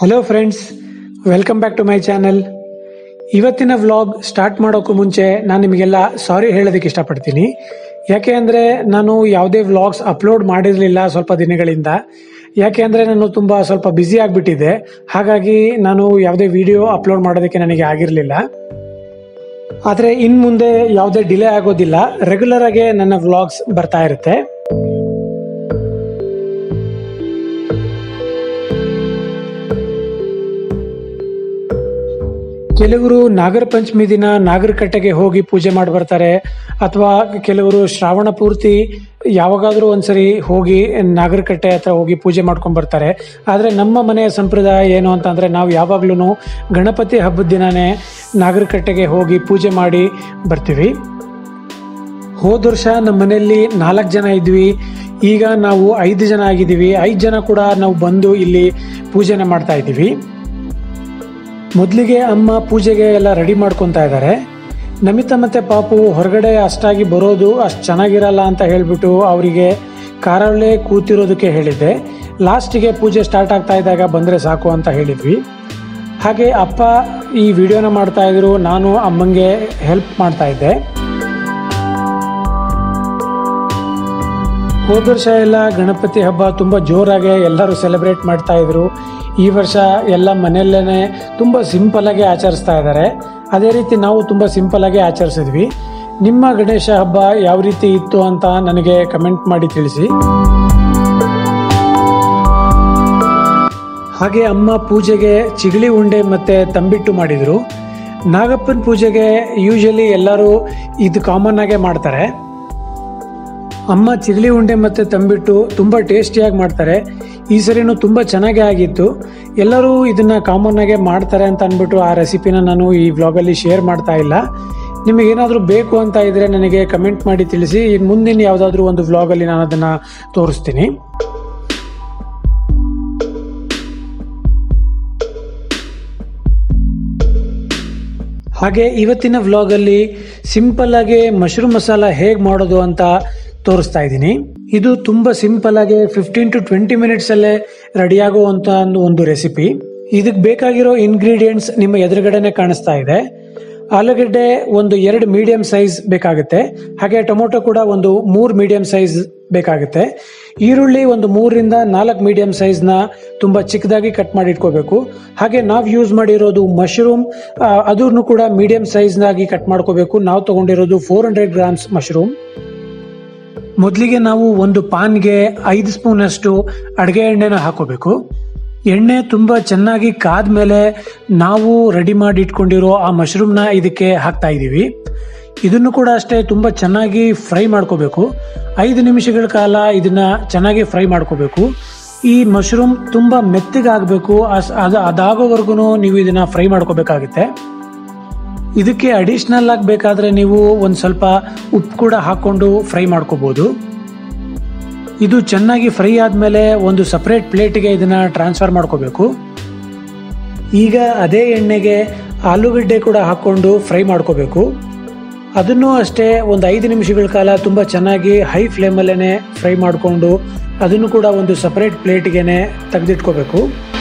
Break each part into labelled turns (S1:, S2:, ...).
S1: hello friends welcome back to my channel ಇವತ್ತಿನ vlog start ಮಾಡೋಕ್ಕೂ ಮುಂಚೆ ನಾನು ನಿಮಗೆಲ್ಲ ಸಾರಿ ಹೇಳೋದಕ್ಕೆ ಇಷ್ಟಪಡ್ತೀನಿ ಯಾಕೆ ಅಂದರೆ ನಾನು ಯಾವುದೇ ವ್ಲಾಗ್ಸ್ ಅಪ್ಲೋಡ್ ಮಾಡಿರಲಿಲ್ಲ ಸ್ವಲ್ಪ ದಿನಗಳಿಂದ ಯಾಕೆ ಅಂದರೆ ನಾನು ತುಂಬ ಸ್ವಲ್ಪ ಬ್ಯುಸಿ ಆಗಿಬಿಟ್ಟಿದ್ದೆ ಹಾಗಾಗಿ ನಾನು ಯಾವುದೇ ವಿಡಿಯೋ ಅಪ್ಲೋಡ್ ಮಾಡೋದಕ್ಕೆ ನನಗೆ ಆಗಿರಲಿಲ್ಲ ಆದರೆ ಇನ್ನು ಮುಂದೆ ಯಾವುದೇ ಡಿಲೇ ಆಗೋದಿಲ್ಲ ರೆಗ್ಯುಲರ್ ಆಗಿ ನನ್ನ ವ್ಲಾಗ್ಸ್ ಬರ್ತಾ ಇರುತ್ತೆ ಕೆಲವರು ನಾಗರ ಪಂಚಮಿ ದಿನ ನಾಗರಕಟ್ಟೆಗೆ ಹೋಗಿ ಪೂಜೆ ಮಾಡಿ ಬರ್ತಾರೆ ಅಥವಾ ಕೆಲವರು ಶ್ರಾವಣ ಪೂರ್ತಿ ಯಾವಾಗಾದ್ರೂ ಒಂದ್ಸರಿ ಹೋಗಿ ನಾಗರಕಟ್ಟೆ ಹತ್ರ ಹೋಗಿ ಪೂಜೆ ಮಾಡ್ಕೊಂಡ್ ಬರ್ತಾರೆ ಆದರೆ ನಮ್ಮ ಮನೆಯ ಸಂಪ್ರದಾಯ ಏನು ಅಂತಂದ್ರೆ ನಾವು ಯಾವಾಗ್ಲೂ ಗಣಪತಿ ಹಬ್ಬದ ದಿನನೇ ನಾಗರಕಟ್ಟೆಗೆ ಹೋಗಿ ಪೂಜೆ ಮಾಡಿ ಬರ್ತೀವಿ ಹೋದ ವರ್ಷ ನಮ್ಮ ಮನೆಯಲ್ಲಿ ನಾಲ್ಕು ಜನ ಇದ್ವಿ ಈಗ ನಾವು ಐದು ಜನ ಆಗಿದ್ದೀವಿ ಐದು ಜನ ಕೂಡ ನಾವು ಬಂದು ಇಲ್ಲಿ ಪೂಜೆನ ಮಾಡ್ತಾ ಇದ್ದೀವಿ ಮೊದಲಿಗೆ ಅಮ್ಮ ಪೂಜೆಗೆ ಎಲ್ಲ ರೆಡಿ ಮಾಡ್ಕೊತಾ ಇದ್ದಾರೆ ನಮಿತಾ ಮತ್ತೆ ಪಾಪು ಹೊರಗಡೆ ಅಷ್ಟಾಗಿ ಬರೋದು ಅಷ್ಟು ಚೆನ್ನಾಗಿರಲ್ಲ ಅಂತ ಹೇಳ್ಬಿಟ್ಟು ಅವರಿಗೆ ಕಾರಲ್ಲೇ ಕೂತಿರೋದಕ್ಕೆ ಹೇಳಿದ್ದೆ ಲಾಸ್ಟಿಗೆ ಪೂಜೆ ಸ್ಟಾರ್ಟ್ ಆಗ್ತಾ ಇದ್ದಾಗ ಬಂದರೆ ಸಾಕು ಅಂತ ಹೇಳಿದ್ವಿ ಹಾಗೆ ಅಪ್ಪ ಈ ವಿಡಿಯೋನ ಮಾಡ್ತಾ ಇದ್ರು ನಾನು ಅಮ್ಮಂಗೆ ಹೆಲ್ಪ್ ಮಾಡ್ತಾ ಇದ್ದೆ ಹೋದ ವರ್ಷ ಎಲ್ಲ ಗಣಪತಿ ಹಬ್ಬ ತುಂಬ ಜೋರಾಗಿ ಎಲ್ಲರೂ ಸೆಲೆಬ್ರೇಟ್ ಮಾಡ್ತಾ ಇದ್ರು ಈ ವರ್ಷ ಎಲ್ಲ ಮನೆಯಲ್ಲೇ ತುಂಬ ಸಿಂಪಲ್ ಆಗಿ ಆಚರಿಸ್ತಾ ಇದ್ದಾರೆ ಅದೇ ರೀತಿ ನಾವು ತುಂಬ ಸಿಂಪಲ್ ಆಗಿ ಆಚರಿಸಿದ್ವಿ ನಿಮ್ಮ ಗಣೇಶ ಹಬ್ಬ ಯಾವ ರೀತಿ ಇತ್ತು ಅಂತ ನನಗೆ ಕಮೆಂಟ್ ಮಾಡಿ ತಿಳಿಸಿ ಹಾಗೆ ಅಮ್ಮ ಪೂಜೆಗೆ ಚಿಗಳಿ ಉಂಡೆ ಮತ್ತೆ ತಂಬಿಟ್ಟು ಮಾಡಿದ್ರು ನಾಗಪ್ಪನ ಪೂಜೆಗೆ ಯೂಶಲಿ ಎಲ್ಲರೂ ಇದು ಕಾಮನ್ ಆಗೇ ಮಾಡ್ತಾರೆ ಅಮ್ಮ ಚಿರಳಿ ಉಂಡೆ ಮತ್ತೆ ತಂಬಿಟ್ಟು ತುಂಬ ಟೇಸ್ಟಿಯಾಗಿ ಮಾಡ್ತಾರೆ ಈ ಸರಿನೂ ತುಂಬ ಚೆನ್ನಾಗೇ ಆಗಿತ್ತು ಎಲ್ಲರೂ ಇದನ್ನ ಕಾಮನ್ ಆಗೇ ಮಾಡ್ತಾರೆ ಅಂತ ಅಂದ್ಬಿಟ್ಟು ಆ ರೆಸಿಪಿನ ನಾನು ಈ ವ್ಲಾಗಲ್ಲಿ ಶೇರ್ ಮಾಡ್ತಾ ಇಲ್ಲ ನಿಮಗೆ ಏನಾದರೂ ಬೇಕು ಅಂತ ಇದ್ರೆ ನನಗೆ ಕಮೆಂಟ್ ಮಾಡಿ ತಿಳಿಸಿ ಇನ್ನು ಮುಂದಿನ ಯಾವುದಾದ್ರೂ ಒಂದು ವ್ಲಾಗಲ್ಲಿ ನಾನು ಅದನ್ನು ತೋರಿಸ್ತೀನಿ ಹಾಗೆ ಇವತ್ತಿನ ವ್ಲಾಗಲ್ಲಿ ಸಿಂಪಲ್ ಆಗಿ ಮಶ್ರೂಮ್ ಮಸಾಲ ಹೇಗೆ ಮಾಡೋದು ಅಂತ ತೋರಿಸ್ತಾ ಇದ್ದೀನಿ ಇದು ತುಂಬ ಸಿಂಪಲ್ ಆಗಿ ಫಿಫ್ಟೀನ್ ಟು ಟ್ವೆಂಟಿ ಮಿನಿಟ್ಸ್ ಅಲ್ಲೇ ರೆಡಿ ಆಗುವಂತ ಒಂದು ಒಂದು ರೆಸಿಪಿ ಇದಕ್ಕೆ ಬೇಕಾಗಿರೋ ಇಂಗ್ರೀಡಿಯೆಂಟ್ಸ್ ನಿಮ್ಮ ಎದುರುಗಡೆನೆ ಕಾಣಿಸ್ತಾ ಇದೆ ಆಲೂಗಡ್ಡೆ ಒಂದು ಎರಡು ಮೀಡಿಯಂ ಸೈಜ್ ಬೇಕಾಗುತ್ತೆ ಹಾಗೆ ಟೊಮೊಟೊ ಕೂಡ ಒಂದು ಮೂರು ಮೀಡಿಯಂ ಸೈಜ್ ಬೇಕಾಗುತ್ತೆ ಈರುಳ್ಳಿ ಒಂದು ಮೂರರಿಂದ ನಾಲ್ಕು ಮೀಡಿಯಂ ಸೈಜ್ನ ತುಂಬ ಚಿಕ್ಕದಾಗಿ ಕಟ್ ಮಾಡಿ ಇಟ್ಕೋಬೇಕು ಹಾಗೆ ನಾವು ಯೂಸ್ ಮಾಡಿರೋದು ಮಶ್ರೂಮ್ ಅದನ್ನು ಕೂಡ ಮೀಡಿಯಂ ಸೈಜ್ನಾಗಿ ಕಟ್ ಮಾಡ್ಕೋಬೇಕು ನಾವು ತಗೊಂಡಿರೋದು ಫೋರ್ ಹಂಡ್ರೆಡ್ ಗ್ರಾಮ್ಸ್ ಮಶ್ರೂಮ್ ಮೊದಲಿಗೆ ನಾವು ಒಂದು ಪಾನ್ಗೆ ಐದು ಸ್ಪೂನ್ ಅಷ್ಟು ಅಡುಗೆ ಎಣ್ಣೆನ ಹಾಕೋಬೇಕು ಎಣ್ಣೆ ತುಂಬ ಚೆನ್ನಾಗಿ ಕಾದ ಮೇಲೆ ನಾವು ರೆಡಿ ಮಾಡಿ ಇಟ್ಕೊಂಡಿರೋ ಆ ಮಶ್ರೂಮ್ನ ಇದಕ್ಕೆ ಹಾಕ್ತಾ ಇದ್ದೀವಿ ಇದನ್ನು ಕೂಡ ಅಷ್ಟೇ ತುಂಬ ಚೆನ್ನಾಗಿ ಫ್ರೈ ಮಾಡ್ಕೋಬೇಕು ಐದು ನಿಮಿಷಗಳ ಕಾಲ ಇದನ್ನ ಚೆನ್ನಾಗಿ ಫ್ರೈ ಮಾಡ್ಕೋಬೇಕು ಈ ಮಶ್ರೂಮ್ ತುಂಬ ಮೆತ್ತಗಾಗಬೇಕು ಅದು ಅದಾಗೋವರೆಗೂ ನೀವು ಇದನ್ನ ಫ್ರೈ ಮಾಡ್ಕೋಬೇಕಾಗುತ್ತೆ ಇದಕ್ಕೆ ಅಡಿಷ್ನಲ್ ಆಗಿ ಬೇಕಾದ್ರೆ ನೀವು ಒಂದು ಸ್ವಲ್ಪ ಉಪ್ಪು ಕೂಡ ಹಾಕೊಂಡು ಫ್ರೈ ಮಾಡ್ಕೋಬಹುದು ಇದು ಚೆನ್ನಾಗಿ ಫ್ರೈ ಆದಮೇಲೆ ಒಂದು ಸಪ್ರೇಟ್ ಪ್ಲೇಟ್ಗೆ ಇದನ್ನ ಟ್ರಾನ್ಸ್ಫರ್ ಮಾಡ್ಕೋಬೇಕು ಈಗ ಅದೇ ಎಣ್ಣೆಗೆ ಆಲೂಗಡ್ಡೆ ಕೂಡ ಹಾಕೊಂಡು ಫ್ರೈ ಮಾಡ್ಕೋಬೇಕು ಅದನ್ನು ಅಷ್ಟೇ ಒಂದು ಐದು ನಿಮಿಷಗಳ ಕಾಲ ತುಂಬ ಚೆನ್ನಾಗಿ ಹೈ ಫ್ಲೇಮಲ್ಲೇ ಫ್ರೈ ಮಾಡಿಕೊಂಡು ಅದನ್ನು ಕೂಡ ಒಂದು ಸಪ್ರೇಟ್ ಪ್ಲೇಟ್ಗೆ ತೆಗೆದಿಟ್ಕೋಬೇಕು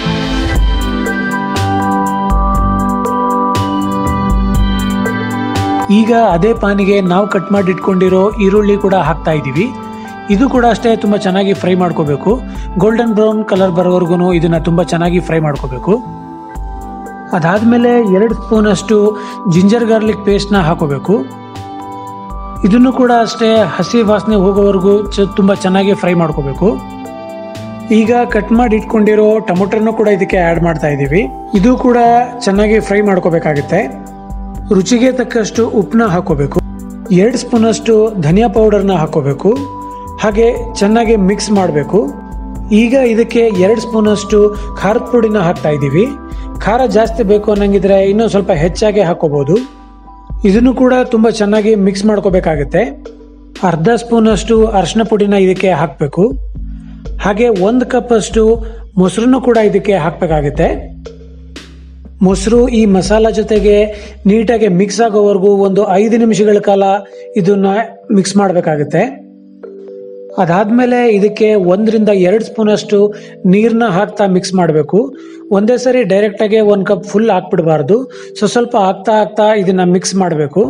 S1: ಈಗ ಅದೇ ಪಾನಿಗೆ ನಾವು ಕಟ್ ಮಾಡಿ ಇಟ್ಕೊಂಡಿರೋ ಈರುಳ್ಳಿ ಕೂಡ ಹಾಕ್ತಾ ಇದ್ದೀವಿ ಇದು ಕೂಡ ಅಷ್ಟೇ ತುಂಬ ಚೆನ್ನಾಗಿ ಫ್ರೈ ಮಾಡ್ಕೋಬೇಕು ಗೋಲ್ಡನ್ ಬ್ರೌನ್ ಕಲರ್ ಬರೋವರೆಗೂ ಇದನ್ನ ತುಂಬ ಚೆನ್ನಾಗಿ ಫ್ರೈ ಮಾಡ್ಕೋಬೇಕು ಅದಾದಮೇಲೆ ಎರಡು ಸ್ಪೂನ್ ಅಷ್ಟು ಜಿಂಜರ್ ಗಾರ್ಲಿಕ್ ಪೇಸ್ಟ್ನ ಹಾಕೋಬೇಕು ಇದನ್ನು ಕೂಡ ಅಷ್ಟೇ ಹಸಿ ವಾಸನೆ ಹೋಗೋವರೆಗೂ ಚ ತುಂಬ ಚೆನ್ನಾಗಿ ಫ್ರೈ ಮಾಡ್ಕೋಬೇಕು ಈಗ ಕಟ್ ಮಾಡಿ ಇಟ್ಕೊಂಡಿರೋ ಟೊಮೊಟೊನು ಕೂಡ ಇದಕ್ಕೆ ಆ್ಯಡ್ ಮಾಡ್ತಾ ಇದ್ದೀವಿ ಇದು ಕೂಡ ಚೆನ್ನಾಗಿ ಫ್ರೈ ಮಾಡ್ಕೋಬೇಕಾಗುತ್ತೆ ರುಚಿಗೆ ತಕ್ಕಷ್ಟು ಉಪ್ಪನ್ನ ಹಾಕೋಬೇಕು ಎರಡು ಸ್ಪೂನ್ ಅಷ್ಟು ಧನಿಯಾ ಪೌಡರ್ನ ಹಾಕೋಬೇಕು ಹಾಗೆ ಚೆನ್ನಾಗಿ ಮಿಕ್ಸ್ ಮಾಡಬೇಕು ಈಗ ಇದಕ್ಕೆ ಎರಡು ಸ್ಪೂನ್ ಅಷ್ಟು ಖಾರದ ಪುಡಿನ ಹಾಕ್ತಾ ಇದ್ದೀವಿ ಖಾರ ಜಾಸ್ತಿ ಬೇಕು ಅನ್ನಂಗಿದ್ರೆ ಇನ್ನೂ ಸ್ವಲ್ಪ ಹೆಚ್ಚಾಗಿ ಹಾಕೋಬಹುದು ಇದನ್ನು ಕೂಡ ತುಂಬ ಚೆನ್ನಾಗಿ ಮಿಕ್ಸ್ ಮಾಡ್ಕೋಬೇಕಾಗುತ್ತೆ ಅರ್ಧ ಸ್ಪೂನ್ ಅಷ್ಟು ಅರಿಶಿನ ಪುಡಿನ ಇದಕ್ಕೆ ಹಾಕಬೇಕು ಹಾಗೆ ಒಂದು ಕಪ್ ಅಷ್ಟು ಮೊಸರನ್ನು ಕೂಡ ಇದಕ್ಕೆ ಹಾಕಬೇಕಾಗುತ್ತೆ ಮೊಸರು ಈ ಮಸಾಲ ಜೊತೆಗೆ ನೀಟಾಗಿ ಮಿಕ್ಸ್ ಆಗೋವರೆಗೂ ಒಂದು ಐದು ನಿಮಿಷಗಳ ಕಾಲ ಇದನ್ನ ಮಿಕ್ಸ್ ಮಾಡಬೇಕಾಗುತ್ತೆ ಅದಾದ್ಮೇಲೆ ಇದಕ್ಕೆ ಒಂದರಿಂದ ಎರಡು ಸ್ಪೂನ್ ಅಷ್ಟು ನೀರನ್ನ ಹಾಕ್ತಾ ಮಿಕ್ಸ್ ಮಾಡಬೇಕು ಒಂದೇ ಸರಿ ಡೈರೆಕ್ಟ್ ಆಗಿ ಒಂದು ಕಪ್ ಫುಲ್ ಹಾಕ್ಬಿಡಬಾರ್ದು ಸೊ ಸ್ವಲ್ಪ ಹಾಕ್ತಾ ಹಾಕ್ತಾ ಇದನ್ನ ಮಿಕ್ಸ್ ಮಾಡಬೇಕು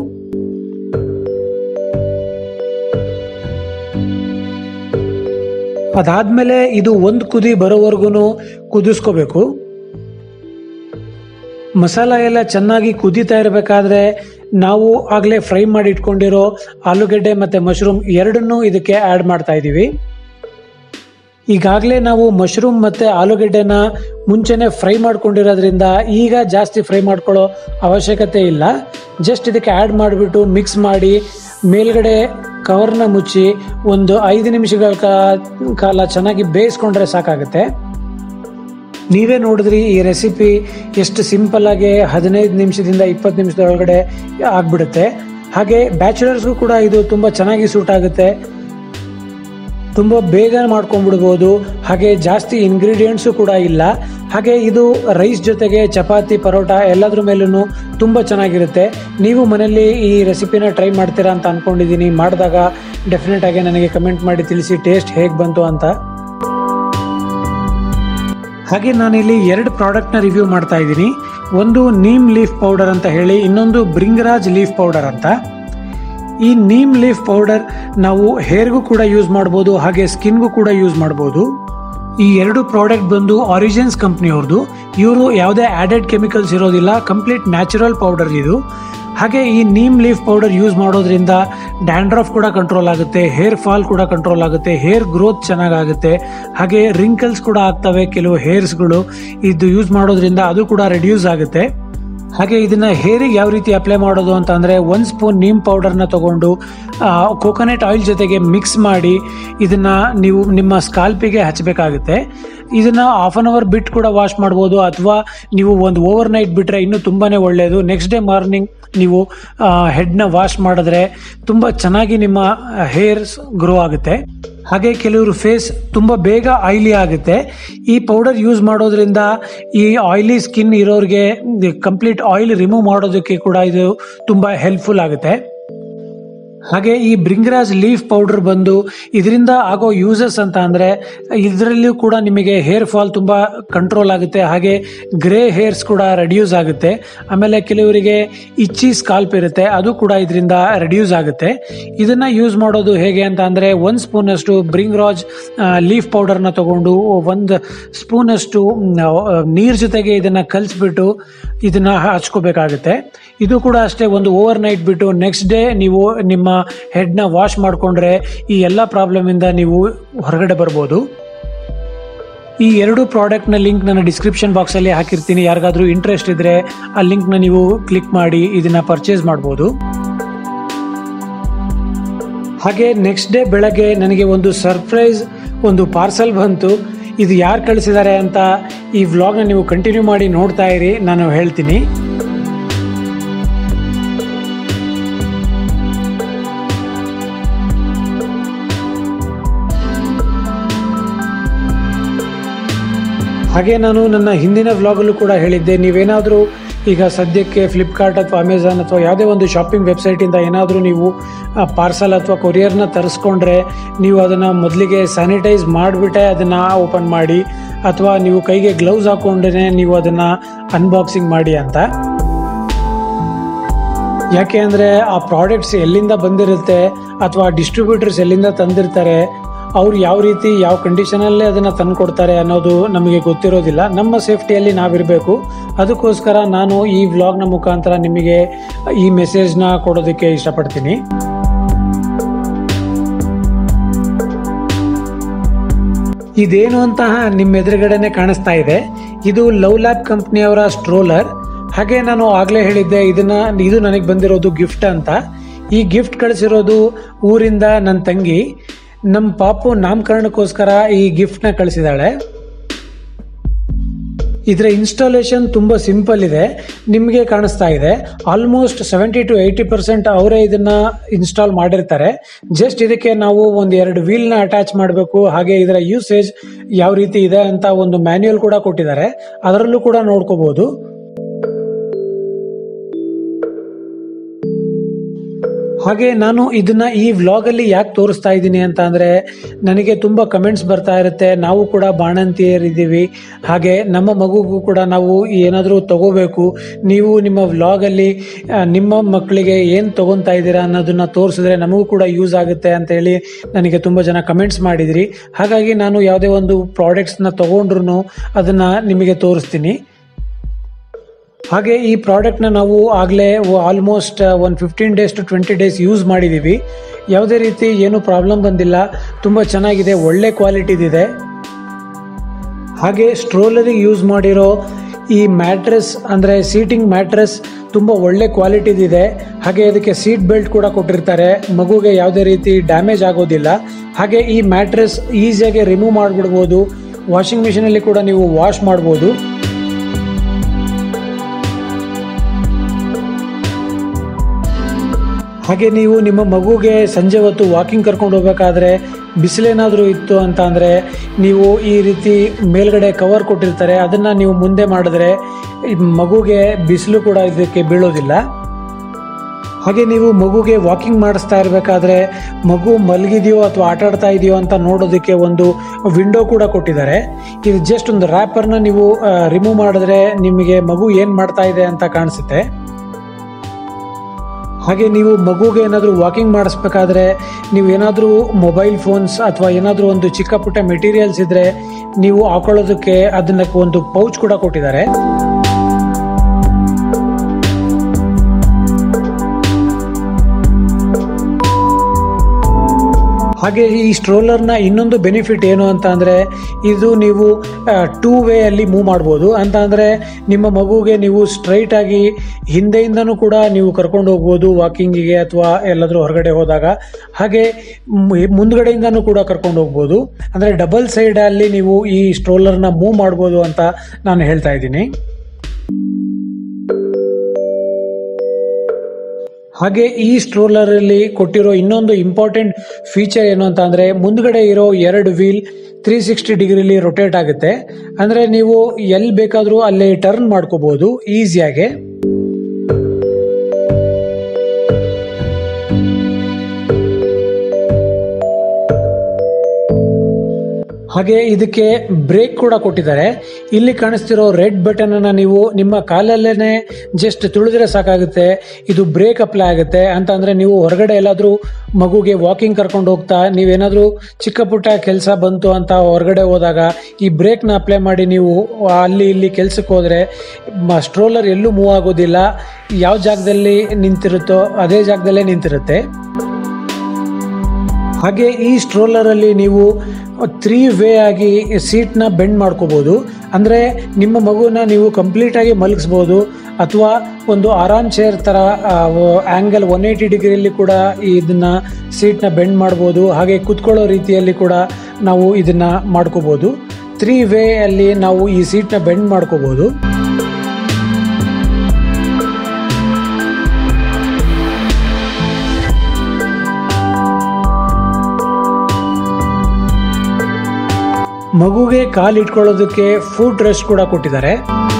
S1: ಅದಾದ್ಮೇಲೆ ಇದು ಒಂದು ಕುದಿ ಬರೋವರೆಗೂ ಕುದಿಸ್ಕೋಬೇಕು ಮಸಾಲ ಎಲ್ಲ ಚೆನ್ನಾಗಿ ಕುದೀತಾ ಇರಬೇಕಾದ್ರೆ ನಾವು ಆಗಲೇ ಫ್ರೈ ಮಾಡಿ ಇಟ್ಕೊಂಡಿರೋ ಆಲೂಗೆಡ್ಡೆ ಮತ್ತು ಮಶ್ರೂಮ್ ಎರಡನ್ನೂ ಇದಕ್ಕೆ ಆ್ಯಡ್ ಮಾಡ್ತಾ ಇದ್ದೀವಿ ಈಗಾಗಲೇ ನಾವು ಮಶ್ರೂಮ್ ಮತ್ತು ಆಲೂಗೆಡ್ಡೆನ ಮುಂಚೆನೆ ಫ್ರೈ ಮಾಡ್ಕೊಂಡಿರೋದ್ರಿಂದ ಈಗ ಜಾಸ್ತಿ ಫ್ರೈ ಮಾಡ್ಕೊಳ್ಳೋ ಅವಶ್ಯಕತೆ ಇಲ್ಲ ಜಸ್ಟ್ ಇದಕ್ಕೆ ಆ್ಯಡ್ ಮಾಡಿಬಿಟ್ಟು ಮಿಕ್ಸ್ ಮಾಡಿ ಮೇಲ್ಗಡೆ ಕವರ್ನ ಮುಚ್ಚಿ ಒಂದು ಐದು ನಿಮಿಷಗಳ ಕಾ- ಕಾಲ ಚೆನ್ನಾಗಿ ಬೇಯಿಸ್ಕೊಂಡ್ರೆ ಸಾಕಾಗುತ್ತೆ ನೀವೇ ನೋಡಿದ್ರಿ ಈ ರೆಸಿಪಿ ಎಷ್ಟು ಸಿಂಪಲ್ ಆಗಿ ಹದಿನೈದು ನಿಮಿಷದಿಂದ ಇಪ್ಪತ್ತು ನಿಮಿಷದ ಒಳಗಡೆ ಆಗ್ಬಿಡುತ್ತೆ ಹಾಗೆ ಬ್ಯಾಚುಲರ್ಸ್ಗೂ ಕೂಡ ಇದು ತುಂಬ ಚೆನ್ನಾಗಿ ಸೂಟ್ ಆಗುತ್ತೆ ತುಂಬ ಬೇಗ ಮಾಡ್ಕೊಂಡ್ಬಿಡ್ಬೋದು ಹಾಗೆ ಜಾಸ್ತಿ ಇಂಗ್ರೀಡಿಯೆಂಟ್ಸು ಕೂಡ ಇಲ್ಲ ಹಾಗೆ ಇದು ರೈಸ್ ಜೊತೆಗೆ ಚಪಾತಿ ಪರೋಟ ಎಲ್ಲದ್ರ ಮೇಲೂ ತುಂಬ ಚೆನ್ನಾಗಿರುತ್ತೆ ನೀವು ಮನೆಯಲ್ಲಿ ಈ ರೆಸಿಪಿನ ಟ್ರೈ ಮಾಡ್ತೀರಾ ಅಂತ ಅನ್ಕೊಂಡಿದ್ದೀನಿ ಮಾಡಿದಾಗ ಡೆಫಿನೆಟ್ ಆಗಿ ನನಗೆ ಕಮೆಂಟ್ ಮಾಡಿ ತಿಳಿಸಿ ಟೇಸ್ಟ್ ಹೇಗೆ ಬಂತು ಅಂತ ಹಾಗೆ ನಾನಿಲ್ಲಿ ಎರಡು ಪ್ರಾಡಕ್ಟ್ನ ರಿವ್ಯೂ ಮಾಡ್ತಾ ಇದ್ದೀನಿ ಒಂದು ನೀಮ್ ಲೀಫ್ ಪೌಡರ್ ಅಂತ ಹೇಳಿ ಇನ್ನೊಂದು ಬ್ರಿಂಗರಾಜ್ ಲೀಫ್ ಪೌಡರ್ ಅಂತ ಈ ನೀಮ್ ಲೀಫ್ ಪೌಡರ್ ನಾವು ಹೇರ್ಗೂ ಕೂಡ ಯೂಸ್ ಮಾಡ್ಬೋದು ಹಾಗೆ ಸ್ಕಿನ್ಗೂ ಕೂಡ ಯೂಸ್ ಮಾಡ್ಬೋದು ಈ ಎರಡು ಪ್ರಾಡಕ್ಟ್ ಬಂದು ಆರಿಜಿನ್ಸ್ ಕಂಪ್ನಿಯವ್ರದ್ದು ಇವರು ಯಾವುದೇ ಆಡೆಡ್ ಕೆಮಿಕಲ್ಸ್ ಇರೋದಿಲ್ಲ ಕಂಪ್ಲೀಟ್ ನ್ಯಾಚುರಲ್ ಪೌಡರ್ ಇದು ಹಾಗೆ ಈ ನೀಮ್ ಲೀಫ್ ಪೌಡರ್ ಯೂಸ್ ಮಾಡೋದ್ರಿಂದ ಡ್ಯಾಂಡ್ರಫ್ ಕೂಡ ಕಂಟ್ರೋಲ್ ಆಗುತ್ತೆ ಹೇರ್ ಫಾಲ್ ಕೂಡ ಕಂಟ್ರೋಲ್ ಆಗುತ್ತೆ ಹೇರ್ ಗ್ರೋತ್ ಚೆನ್ನಾಗಾಗುತ್ತೆ ಹಾಗೆ ರಿಂಕಲ್ಸ್ ಕೂಡ ಆಗ್ತವೆ ಕೆಲವು ಹೇರ್ಸ್ಗಳು ಇದು ಯೂಸ್ ಮಾಡೋದ್ರಿಂದ ಅದು ಕೂಡ ರೆಡ್ಯೂಸ್ ಆಗುತ್ತೆ ಹಾಗೆ ಇದನ್ನ ಹೇರಿಗೆ ಯಾವ ರೀತಿ ಅಪ್ಲೈ ಮಾಡೋದು ಅಂತ ಅಂದರೆ ಒಂದು ಸ್ಪೂನ್ ನೀಮ್ ಪೌಡರ್ನ ತಗೊಂಡು ಕೋಕೋನಟ್ ಆಯಿಲ್ ಜೊತೆಗೆ ಮಿಕ್ಸ್ ಮಾಡಿ ಇದನ್ನ ನೀವು ನಿಮ್ಮ ಸ್ಕಾಲ್ಪಿಗೆ ಹಚ್ಚಬೇಕಾಗುತ್ತೆ ಇದನ್ನ ಹಾಫ್ ಅನ್ ಅವರ್ ಬಿಟ್ಟು ಕೂಡ ವಾಶ್ ಮಾಡ್ಬೋದು ಅಥವಾ ನೀವು ಒಂದು ಓವರ್ ನೈಟ್ ಬಿಟ್ಟರೆ ಇನ್ನೂ ತುಂಬಾನೇ ಒಳ್ಳೆಯದು ನೆಕ್ಸ್ಟ್ ಡೇ ಮಾರ್ನಿಂಗ್ ನೀವು ಹೆಡ್ನ ವಾಶ್ ಮಾಡಿದ್ರೆ ತುಂಬ ಚೆನ್ನಾಗಿ ನಿಮ್ಮ ಹೇರ್ಸ್ ಗ್ರೋ ಆಗುತ್ತೆ ಹಾಗೆ ಕೆಲವರು ಫೇಸ್ ತುಂಬ ಬೇಗ ಆಯಿಲಿ ಆಗುತ್ತೆ ಈ ಪೌಡರ್ ಯೂಸ್ ಮಾಡೋದ್ರಿಂದ ಈ ಆಯಿಲಿ ಸ್ಕಿನ್ ಇರೋರಿಗೆ ಕಂಪ್ಲೀಟ್ ಆಯಿಲ್ ರಿಮೂವ್ ಮಾಡೋದಕ್ಕೆ ಕೂಡ ಇದು ತುಂಬ ಹೆಲ್ಪ್ಫುಲ್ ಆಗುತ್ತೆ ಹಾಗೆ ಈ ಬ್ರಿಂಗರಾಜ್ ಲೀಫ್ ಪೌಡರ್ ಬಂದು ಇದರಿಂದ ಆಗೋ ಯೂಸಸ್ ಅಂತ ಅಂದರೆ ಇದರಲ್ಲಿಯೂ ಕೂಡ ನಿಮಗೆ ಹೇರ್ ಫಾಲ್ ತುಂಬ ಕಂಟ್ರೋಲ್ ಆಗುತ್ತೆ ಹಾಗೆ ಗ್ರೇ ಹೇರ್ಸ್ ಕೂಡ ರೆಡ್ಯೂಸ್ ಆಗುತ್ತೆ ಆಮೇಲೆ ಕೆಲವರಿಗೆ ಇಚ್ಚಿ ಸ್ಕಾಲ್ಪ್ ಇರುತ್ತೆ ಅದು ಕೂಡ ಇದರಿಂದ ರೆಡ್ಯೂಸ್ ಆಗುತ್ತೆ ಇದನ್ನು ಯೂಸ್ ಮಾಡೋದು ಹೇಗೆ ಅಂತ ಅಂದರೆ ಒಂದು ಸ್ಪೂನಷ್ಟು ಬ್ರಿಂಗ್ರಾಜ್ ಲೀಫ್ ಪೌಡರ್ನ ತಗೊಂಡು ಒಂದು ಸ್ಪೂನಷ್ಟು ನೀರು ಜೊತೆಗೆ ಇದನ್ನು ಕಲಿಸ್ಬಿಟ್ಟು ಇದನ್ನು ಹಚ್ಕೋಬೇಕಾಗುತ್ತೆ ಇದು ಕೂಡ ಅಷ್ಟೇ ಒಂದು ಓವರ್ ನೈಟ್ ಬಿಟ್ಟು ನೆಕ್ಸ್ಟ್ ಡೇ ನೀವು ನಿಮ್ಮ ಹೆಡ್ನ ವಾಶ್ ಮಾಡಿಕೊಂಡ್ರೆ ಈ ಎಲ್ಲ ಪ್ರಾಬ್ಲಮಿಂದ ನೀವು ಹೊರಗಡೆ ಬರ್ಬೋದು ಈ ಎರಡು ಪ್ರಾಡಕ್ಟ್ನ ಲಿಂಕ್ ನಾನು ಡಿಸ್ಕ್ರಿಪ್ಷನ್ ಬಾಕ್ಸಲ್ಲಿ ಹಾಕಿರ್ತೀನಿ ಯಾರಿಗಾದ್ರೂ ಇಂಟ್ರೆಸ್ಟ್ ಇದ್ದರೆ ಆ ಲಿಂಕ್ನ ನೀವು ಕ್ಲಿಕ್ ಮಾಡಿ ಇದನ್ನು ಪರ್ಚೇಸ್ ಮಾಡ್ಬೋದು ಹಾಗೆ ನೆಕ್ಸ್ಟ್ ಡೇ ಬೆಳಗ್ಗೆ ನನಗೆ ಒಂದು ಸರ್ಪ್ರೈಸ್ ಒಂದು ಪಾರ್ಸಲ್ ಬಂತು ಇದು ಯಾರು ಕಳಿಸಿದ್ದಾರೆ ಅಂತ ಈ ವ್ಲಾಗ್ನ ನೀವು ಕಂಟಿನ್ಯೂ ಮಾಡಿ ನೋಡ್ತಾ ಇರಿ ನಾನು ಹೇಳ್ತೀನಿ ಹಾಗೆ ನಾನು ನನ್ನ ಹಿಂದಿನ ವ್ಲಾಗಲ್ಲೂ ಕೂಡ ಹೇಳಿದ್ದೆ ನೀವೇನಾದರೂ ಈಗ ಸದ್ಯಕ್ಕೆ ಫ್ಲಿಪ್ಕಾರ್ಟ್ ಅಥವಾ ಅಮೆಝಾನ್ ಅಥವಾ ಯಾವುದೇ ಒಂದು ಶಾಪಿಂಗ್ ವೆಬ್ಸೈಟಿಂದ ಏನಾದರೂ ನೀವು ಪಾರ್ಸಲ್ ಅಥವಾ ಕೊರಿಯರ್ನ ತರಿಸ್ಕೊಂಡ್ರೆ ನೀವು ಅದನ್ನು ಮೊದಲಿಗೆ ಸ್ಯಾನಿಟೈಸ್ ಮಾಡಿಬಿಟ್ಟೆ ಅದನ್ನು ಓಪನ್ ಮಾಡಿ ಅಥವಾ ನೀವು ಕೈಗೆ ಗ್ಲೌಸ್ ಹಾಕೊಂಡೇ ನೀವು ಅದನ್ನು ಅನ್ಬಾಕ್ಸಿಂಗ್ ಮಾಡಿ ಅಂತ ಯಾಕೆ ಅಂದರೆ ಆ ಪ್ರಾಡಕ್ಟ್ಸ್ ಎಲ್ಲಿಂದ ಬಂದಿರುತ್ತೆ ಅಥವಾ ಡಿಸ್ಟ್ರಿಬ್ಯೂಟರ್ಸ್ ಎಲ್ಲಿಂದ ತಂದಿರ್ತಾರೆ ಅವ್ರು ಯಾವ ರೀತಿ ಯಾವ ಕಂಡೀಷನಲ್ಲೇ ಅದನ್ನು ತಂದು ಕೊಡ್ತಾರೆ ಅನ್ನೋದು ನಮಗೆ ಗೊತ್ತಿರೋದಿಲ್ಲ ನಮ್ಮ ಸೇಫ್ಟಿಯಲ್ಲಿ ನಾವಿರಬೇಕು ಅದಕ್ಕೋಸ್ಕರ ನಾನು ಈ ವ್ಲಾಗ್ನ ಮುಖಾಂತರ ನಿಮಗೆ ಈ ಮೆಸೇಜ್ನ ಕೊಡೋದಕ್ಕೆ ಇಷ್ಟಪಡ್ತೀನಿ ಇದೇನು ಅಂತ ನಿಮ್ಮ ಎದುರುಗಡೆನೆ ಕಾಣಿಸ್ತಾ ಇದೆ ಇದು ಲವ್ ಲ್ಯಾಬ್ ಕಂಪ್ನಿಯವರ ಸ್ಟ್ರೋಲರ್ ಹಾಗೆ ನಾನು ಆಗಲೇ ಹೇಳಿದ್ದೆ ಇದನ್ನ ಇದು ನನಗೆ ಬಂದಿರೋದು ಗಿಫ್ಟ್ ಅಂತ ಈ ಗಿಫ್ಟ್ ಕಳಿಸಿರೋದು ಊರಿಂದ ನನ್ನ ತಂಗಿ ನಮ್ಮ ಪಾಪು ನಾಮಕರಣಕ್ಕೋಸ್ಕರ ಈ ಗಿಫ್ಟ್ನ ಕಳಿಸಿದಾಳೆ ಇದರ ಇನ್ಸ್ಟಾಲೇಷನ್ ತುಂಬ ಸಿಂಪಲ್ ಇದೆ ನಿಮಗೆ ಕಾಣಿಸ್ತಾ ಇದೆ almost seventy to eighty percent ಅವರೇ ಇದನ್ನ ಇನ್ಸ್ಟಾಲ್ ಮಾಡಿರ್ತಾರೆ ಜಸ್ಟ್ ಇದಕ್ಕೆ ನಾವು ಒಂದು ಎರಡು ವೀಲ್ನ ಅಟ್ಯಾಚ್ ಮಾಡಬೇಕು ಹಾಗೆ ಇದರ ಯೂಸೇಜ್ ಯಾವ ರೀತಿ ಇದೆ ಅಂತ ಒಂದು ಮ್ಯಾನ್ಯುಯಲ್ ಕೂಡ ಕೊಟ್ಟಿದ್ದಾರೆ ಅದರಲ್ಲೂ ಕೂಡ ನೋಡ್ಕೋಬಹುದು ಹಾಗೆ ನಾನು ಇದನ್ನ ಈ ವ್ಲಾಗ್ ಅಲ್ಲಿ ಯಾಕೆ ತೋರಿಸ್ತಾ ಇದ್ದೀನಿ ಅಂತ ಅಂದ್ರೆ ನನಗೆ ತುಂಬಾ ಕಮೆಂಟ್ಸ್ ಬರ್ತಾ ಇರುತ್ತೆ ನಾವು ಕೂಡ ಬಾಣಂತಿಯರಿದ್ದೀವಿ ಹಾಗೆ ನಮ್ಮ ಮಗುಗೂ ಕೂಡ ನಾವು ಏನಾದರೂ ತಗೋಬೇಕು ನೀವು ನಿಮ್ಮ ವ್ಲಾಗ್ ಅಲ್ಲಿ ಆ, ನಿಮ್ಮ ಮಕ್ಕಳಿಗೆ ಏನು ತಗೊಂತಾ ಇದ್ದೀರಾ ಅನ್ನೋದನ್ನ ತೋರಿಸಿದ್ರೆ ನಮಗೂ ಕೂಡ ಯೂಸ್ ಆಗುತ್ತೆ ಅಂತ ಹೇಳಿ ನನಗೆ ತುಂಬಾ ಜನ ಕಮೆಂಟ್ಸ್ ಮಾಡಿದ್ರಿ ಹಾಗಾಗಿ ನಾನು ಯಾವುದೇ ಒಂದು ಪ್ರಾಡಕ್ಟ್ಸ್ನ ತಗೊಂಡ್ರು ಅದನ್ನ ನಿಮಗೆ ತೋರಿಸ್ತೀನಿ ಹಾಗೆ ಈ ಪ್ರಾಡಕ್ಟ್ನ ನಾವು ಆಗಲೇ ಆಲ್ಮೋಸ್ಟ್ ಒಂದು fifteen days to twenty days use ಮಾಡಿದ್ದೀವಿ ಯಾವುದೇ ರೀತಿ ಏನು ಪ್ರಾಬ್ಲಮ್ ಬಂದಿಲ್ಲ ತುಂಬ ಚೆನ್ನಾಗಿದೆ ಒಳ್ಳೆ ಕ್ವಾಲಿಟಿದಿದೆ ಹಾಗೆ ಸ್ಟ್ರೋಲರಿಗೆ ಯೂಸ್ ಮಾಡಿರೋ ಈ ಮ್ಯಾಟ್ರೆಸ್ ಅಂದರೆ ಸೀಟಿಂಗ್ ಮ್ಯಾಟ್ರೆಸ್ ತುಂಬ ಒಳ್ಳೆ ಕ್ವಾಲಿಟಿದಿದೆ ಹಾಗೆ ಅದಕ್ಕೆ ಸೀಟ್ ಬೆಲ್ಟ್ ಕೂಡ ಕೊಟ್ಟಿರ್ತಾರೆ ಮಗುಗೆ ಯಾವುದೇ ರೀತಿ ಡ್ಯಾಮೇಜ್ ಆಗೋದಿಲ್ಲ ಹಾಗೆ ಈ ಮ್ಯಾಟ್ರೆಸ್ ಈಸಿಯಾಗಿ ರಿಮೂವ್ ಮಾಡಿಬಿಡ್ಬೋದು ವಾಷಿಂಗ್ ಮಿಷಿನಲ್ಲಿ ಕೂಡ ನೀವು ವಾಶ್ ಮಾಡ್ಬೋದು ಹಾಗೆ ನೀವು ನಿಮ್ಮ ಮಗುಗೆ ಸಂಜೆ ಹೊತ್ತು ವಾಕಿಂಗ್ ಕರ್ಕೊಂಡು ಹೋಗ್ಬೇಕಾದ್ರೆ ಬಿಸಿಲೇನಾದರೂ ಇತ್ತು ಅಂತ ಅಂದರೆ ನೀವು ಈ ರೀತಿ ಮೇಲ್ಗಡೆ ಕವರ್ ಕೊಟ್ಟಿರ್ತಾರೆ ಅದನ್ನು ನೀವು ಮುಂದೆ ಮಾಡಿದ್ರೆ ಈ ಮಗುಗೆ ಬಿಸಿಲು ಕೂಡ ಇದಕ್ಕೆ ಬೀಳೋದಿಲ್ಲ ಹಾಗೆ ನೀವು ಮಗುಗೆ ವಾಕಿಂಗ್ ಮಾಡಿಸ್ತಾ ಇರಬೇಕಾದ್ರೆ ಮಗು ಮಲಗಿದೆಯೋ ಅಥವಾ ಆಟ ಆಡ್ತಾ ಇದೆಯೋ ಅಂತ ನೋಡೋದಕ್ಕೆ ಒಂದು ವಿಂಡೋ ಕೂಡ ಕೊಟ್ಟಿದ್ದಾರೆ ಇದು ಜಸ್ಟ್ ಒಂದು ರ್ಯಾಪರ್ನ ನೀವು ರಿಮೂವ್ ಮಾಡಿದ್ರೆ ನಿಮಗೆ ಮಗು ಏನು ಮಾಡ್ತಾ ಇದೆ ಅಂತ ಕಾಣಿಸುತ್ತೆ ಹಾಗೆ ನೀವು ಮಗುಗೆ ಏನಾದರೂ ವಾಕಿಂಗ್ ಮಾಡಿಸ್ಬೇಕಾದ್ರೆ ನೀವು ಏನಾದರೂ ಮೊಬೈಲ್ ಫೋನ್ಸ್ ಅಥವಾ ಏನಾದರೂ ಒಂದು ಚಿಕ್ಕ ಪುಟ್ಟ ಮೆಟೀರಿಯಲ್ಸ್ ಇದ್ರೆ ನೀವು ಹಾಕೊಳ್ಳೋದಕ್ಕೆ ಅದನ್ನ ಒಂದು ಪೌಚ್ ಕೂಡ ಕೊಟ್ಟಿದ್ದಾರೆ ಹಾಗೆ ಈ ಸ್ಟ್ರೋಲರ್ನ ಇನ್ನೊಂದು ಬೆನಿಫಿಟ್ ಏನು ಅಂತ ಅಂದರೆ ಇದು ನೀವು ಟೂ ವೇ ಅಲ್ಲಿ ಮೂವ್ ಮಾಡ್ಬೋದು ಅಂತ ಅಂದರೆ ನಿಮ್ಮ ಮಗುಗೆ ನೀವು ಸ್ಟ್ರೈಟ್ ಆಗಿ ಹಿಂದೆಯಿಂದನೂ ಕೂಡ ನೀವು ಕರ್ಕೊಂಡು ಹೋಗ್ಬೋದು ವಾಕಿಂಗಿಗೆ ಅಥವಾ ಎಲ್ಲಾದರೂ ಹೊರಗಡೆ ಹೋದಾಗ ಹಾಗೆ ಮು- ಮುಂದ್ಗಡೆಯಿಂದನೂ ಕೂಡ ಕರ್ಕೊಂಡು ಹೋಗ್ಬೋದು ಅಂದರೆ ಡಬಲ್ ಸೈಡ್ ಅಲ್ಲಿ ನೀವು ಈ ಸ್ಟ್ರೋಲರ್ನ ಮೂವ್ ಮಾಡ್ಬೋದು ಅಂತ ನಾನು ಹೇಳ್ತಾ ಇದ್ದೀನಿ ಹಾಗೆ ಈ ಸ್ಟ್ರೋಲರ್ ಅಲ್ಲಿ ಕೊಟ್ಟಿರೋ ಇನ್ನೊಂದು ಇಂಪಾರ್ಟೆಂಟ್ ಫೀಚರ್ ಏನು ಅಂತ ಅಂದ್ರೆ ಮುಂದ್ಗಡೆ ಇರೋ ಎರಡು ವೀಲ್ ತ್ರೀ ಸಿಕ್ಸ್ಟಿ ಡಿಗ್ರಿಲಿ ರೊಟೇಟ್ ಆಗುತ್ತೆ ಅಂದ್ರೆ ನೀವು ಎಲ್ಲಿ ಬೇಕಾದರೂ ಅಲ್ಲಿ ಟರ್ನ್ ಮಾಡ್ಕೋಬಹುದು ಈಸಿಯಾಗಿ ಹಾಗೆ ಇದಕ್ಕೆ ಬ್ರೇಕ್ ಕೂಡ ಕೊಟ್ಟಿದ್ದಾರೆ ಇಲ್ಲಿ ಕಾಣಿಸ್ತಿರೋ ರೆಡ್ ಬಟನ್ ಅನ್ನ ನೀವು ನಿಮ್ಮ ಕಾಲಲ್ಲೇನೆ ಜಸ್ಟ್ ತುಳಿದ್ರೆ ಸಾಕಾಗುತ್ತೆ ಇದು ಬ್ರೇಕ್ ಅಪ್ಲೈ ಆಗುತ್ತೆ ಅಂತ ಅಂದ್ರೆ ನೀವು ಹೊರಗಡೆ ಎಲ್ಲಾದ್ರೂ ಮಗುಗೆ ವಾಕಿಂಗ್ ಕರ್ಕೊಂಡು ಹೋಗ್ತಾ ನೀವೇನಾದ್ರೂ ಚಿಕ್ಕ ಪುಟ್ಟ ಕೆಲಸ ಬಂತು ಅಂತ ಹೊರಗಡೆ ಹೋದಾಗ ಈ ಬ್ರೇಕ್ನ ಅಪ್ಲೈ ಮಾಡಿ ನೀವು ಅಲ್ಲಿ ಇಲ್ಲಿ ಕೆಲ್ಸಕ್ಕೆ ಹೋದ್ರೆ ಸ್ಟ್ರೋಲರ್ ಎಲ್ಲೂ ಮೂವ್ ಆಗೋದಿಲ್ಲ ಯಾವ ಜಾಗದಲ್ಲಿ ನಿಂತಿರುತ್ತೋ ಅದೇ ಜಾಗದಲ್ಲೇ ನಿಂತಿರುತ್ತೆ ಹಾಗೆ ಈ ಸ್ಟ್ರೋಲರ್ ಅಲ್ಲಿ ನೀವು ತ್ರೀ ವೇ ಆಗಿ ಸೀಟ್ನ ಬೆಂಡ್ ಮಾಡ್ಕೋಬಹುದು ಅಂದ್ರೆ ನಿಮ್ಮ ಮಗುನ ನೀವು ಕಂಪ್ಲೀಟ್ ಆಗಿ ಮಲಗಿಸ್ಬೋದು ಅಥವಾ ಒಂದು ಆರಾಮ್ ಚೇರ್ ತರ ಆಂಗಲ್ ಒನ್ ಏಯ್ಟಿ ಡಿಗ್ರಿಯಲ್ಲಿ ಕೂಡ ಇದನ್ನ ಸೀಟ್ನ ಬೆಂಡ್ ಮಾಡ್ಬೋದು ಹಾಗೆ ಕುತ್ಕೊಳ್ಳೋ ರೀತಿಯಲ್ಲಿ ಕೂಡ ನಾವು ಇದನ್ನ ಮಾಡ್ಕೋಬಹುದು ತ್ರೀ ವೇ ಅಲ್ಲಿ ನಾವು ಈ ಸೀಟ್ನ ಬೆಂಡ್ ಮಾಡ್ಕೋಬಹುದು ಮಗುಗೆ ಕಾಲು ಇಟ್ಕೊಳ್ಳೋದಕ್ಕೆ ಫುಡ್ ರೆಸ್ಟ್ ಕೂಡ ಕೊಟ್ಟಿದ್ದಾರೆ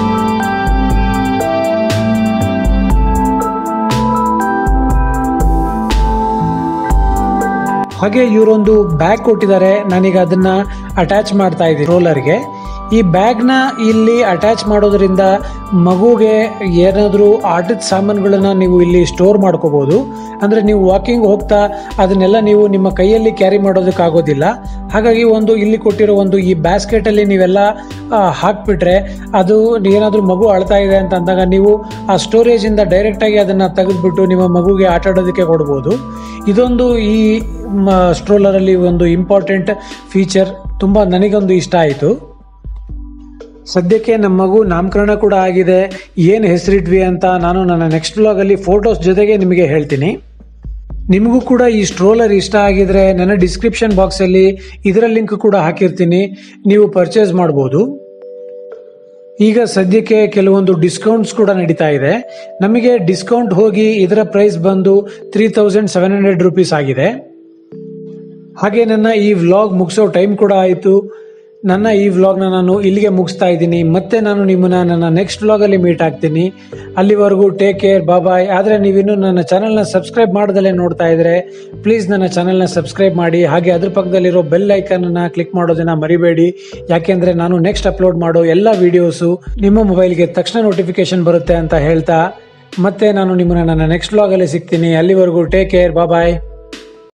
S1: ಹಾಗೆ ಇವರೊಂದು ಬ್ಯಾಗ್ ಕೊಟ್ಟಿದ್ದಾರೆ ನಾನೀಗ ಅದನ್ನ ಅಟ್ಯಾಚ್ ಮಾಡ್ತಾ ಇದ್ದೀನಿ ರೋಲರ್ಗೆ ಈ ಬ್ಯಾಗ್ನ ಇಲ್ಲಿ ಅಟ್ಯಾಚ್ ಮಾಡೋದ್ರಿಂದ ಮಗುಗೆ ಏನಾದರೂ ಆಟದ ಸಾಮಾನುಗಳನ್ನ ನೀವು ಇಲ್ಲಿ ಸ್ಟೋರ್ ಮಾಡ್ಕೋಬಹುದು ಅಂದ್ರೆ ನೀವು ವಾಕಿಂಗ್ ಹೋಗ್ತಾ ಅದನ್ನೆಲ್ಲ ನೀವು ನಿಮ್ಮ ಕೈಯಲ್ಲಿ ಕ್ಯಾರಿ ಮಾಡೋದಕ್ಕಾಗೋದಿಲ್ಲ ಹಾಗಾಗಿ ಒಂದು ಇಲ್ಲಿ ಕೊಟ್ಟಿರೋ ಒಂದು ಈ ಬ್ಯಾಸ್ಕೆಟ್ ಅಲ್ಲಿ ನೀವೆಲ್ಲ ಆ, ಹಾಕ್ಬಿಟ್ರೆ ಅದು ಏನಾದರೂ ಮಗು ಅಳ್ತಾ ಇದೆ ಅಂತ ಅಂದಾಗ ನೀವು ಆ ಸ್ಟೋರೇಜ್ ಇಂದ ಡೈರೆಕ್ಟ್ ಆಗಿ ಅದನ್ನ ತೆಗೆದ್ಬಿಟ್ಟು ನಿಮ್ಮ ಮಗುಗೆ ಆಟ ಆಡೋದಕ್ಕೆ ಕೊಡ್ಬೋದು ಇದೊಂದು ಈ ಸ್ಟ್ರೋಲರ್ ಅಲ್ಲಿ ಒಂದು ಇಂಪಾರ್ಟೆಂಟ್ ಫೀಚರ್ ತುಂಬಾ ನನಗೊಂದು ಇಷ್ಟ ಆಯಿತು ಸದ್ಯಕ್ಕೆ ನಮ್ಮ ಮಗು ನಾಮಕರಣ ಕೂಡ ಆಗಿದೆ ಏನು ಹೆಸರಿಟ್ವಿ ಅಂತ ನಾನು ನನ್ನ ನೆಕ್ಸ್ಟ್ ಬ್ಲಾಗಲ್ಲಿ ಫೋಟೋಸ್ ಜೊತೆಗೆ ನಿಮಗೆ ಹೇಳ್ತೀನಿ ನಿಮಗೂ ಕೂಡ ಈ ಸ್ಟ್ರೋಲರ್ ಇಷ್ಟ ಆಗಿದ್ರೆ ನನ್ನ ಡಿಸ್ಕ್ರಿಪ್ಷನ್ ಬಾಕ್ಸಲ್ಲಿ ಇದರ ಲಿಂಕ್ ಕೂಡ ಹಾಕಿರ್ತೀನಿ ನೀವು ಪರ್ಚೇಸ್ ಮಾಡ್ಬೋದು ಈಗ ಸದ್ಯಕ್ಕೆ ಕೆಲವೊಂದು ಡಿಸ್ಕೌಂಟ್ಸ್ ಕೂಡ ನಡೀತಾ ಇದೆ ನಮಗೆ ಡಿಸ್ಕೌಂಟ್ ಹೋಗಿ ಇದರ ಪ್ರೈಸ್ ಬಂದು three thousand seven hundred rupees ಆಗಿದೆ ಹಾಗೆ ನನ್ನ ಈ ವ್ಲಾಗ್ ಮುಗಿಸೋ ಟೈಮ್ ಕೂಡ ಆಯಿತು ನನ್ನ ಈ ವ್ಲಾಗ್ನ ನಾನು ಇಲ್ಲಿಗೆ ಮುಗಿಸ್ತಾ ಇದ್ದೀನಿ ಮತ್ತೆ ನಾನು ನಿಮ್ಮನ್ನ ನನ್ನ ನೆಕ್ಸ್ಟ್ ವ್ಲಾಗಲ್ಲಿ ಮೀಟ್ ಆಗ್ತೀನಿ ಅಲ್ಲಿವರೆಗೂ ಟೇಕ್ ಕೇರ್ ಬಾಯ್ ಆದರೆ ನೀವಿನ್ನೂ ನನ್ನ ಚಾನಲ್ನ ಸಬ್ಸ್ಕ್ರೈಬ್ ಮಾಡ್ದಲೇ ನೋಡ್ತಾ ಇದ್ರೆ ಪ್ಲೀಸ್ ನನ್ನ ಚಾನಲ್ನ ಸಬ್ಸ್ಕ್ರೈಬ್ ಮಾಡಿ ಹಾಗೆ ಅದ್ರ ಪಕ್ಕದಲ್ಲಿರೋ ಬೆಲ್ ಐಕನ್ನ ಕ್ಲಿಕ್ ಮಾಡೋದನ್ನ ಮರಿಬೇಡಿ ಯಾಕೆಂದ್ರೆ ನಾನು ನೆಕ್ಸ್ಟ್ ಅಪ್ಲೋಡ್ ಮಾಡೋ ಎಲ್ಲ ವಿಡಿಯೋಸು ನಿಮ್ಮ ಮೊಬೈಲ್ಗೆ ತಕ್ಷಣ ನೋಟಿಫಿಕೇಶನ್ ಬರುತ್ತೆ ಅಂತ ಹೇಳ್ತಾ ಮತ್ತೆ ನಾನು ನಿಮ್ಮನ್ನ ನನ್ನ ನೆಕ್ಸ್ಟ್ ವ್ಲಾಗಲ್ಲಿ ಸಿಗ್ತೀನಿ ಅಲ್ಲಿವರೆಗೂ ಟೇಕ್ ಕೇರ್ ಬಾಯ್